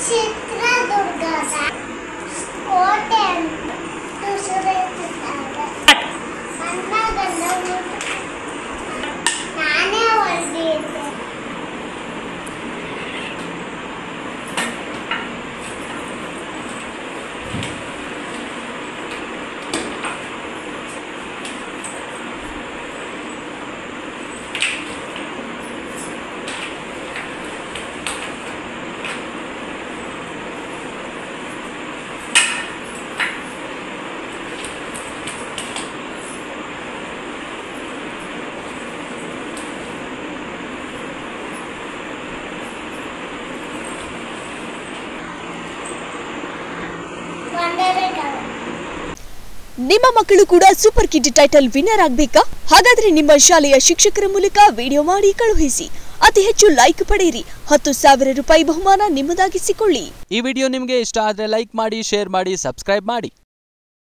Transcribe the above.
ಚಿತ್ರದುರ್ಗದ ಕೋಟೆ ಅಂತ ಸುರಿಯುತ್ತಾರೆ ನನ್ನ ಗಂಡ ಊಟ ನಾನೇ ಹೊಡೆದಿದ್ದೆ ವಂಡರ್ಗಳು ನಿಮ್ಮ ಮಕ್ಕಳು ಕೂಡ ಸೂಪರ್ ಕಿಡ್ ಟೈಟಲ್ ವಿನ್ನರ್ ಆಗ್ಬೇಕಾ ಹಾಗಾದ್ರೆ ನಿಮ್ಮ ಶಾಲೆಯ ಶಿಕ್ಷಕರ ಮೂಲಕ ವಿಡಿಯೋ ಮಾಡಿ ಕಳುಹಿಸಿ ಅತಿ ಹೆಚ್ಚು ಲೈಕ್ ಪಡೆಯಿರಿ ಹತ್ತು ಸಾವಿರ ರೂಪಾಯಿ ಬಹುಮಾನ ನಿಮ್ಮದಾಗಿಸಿಕೊಳ್ಳಿ ಈ ವಿಡಿಯೋ ನಿಮಗೆ ಇಷ್ಟ ಆದರೆ ಲೈಕ್ ಮಾಡಿ ಶೇರ್ ಮಾಡಿ ಸಬ್ಸ್ಕ್ರೈಬ್ ಮಾಡಿ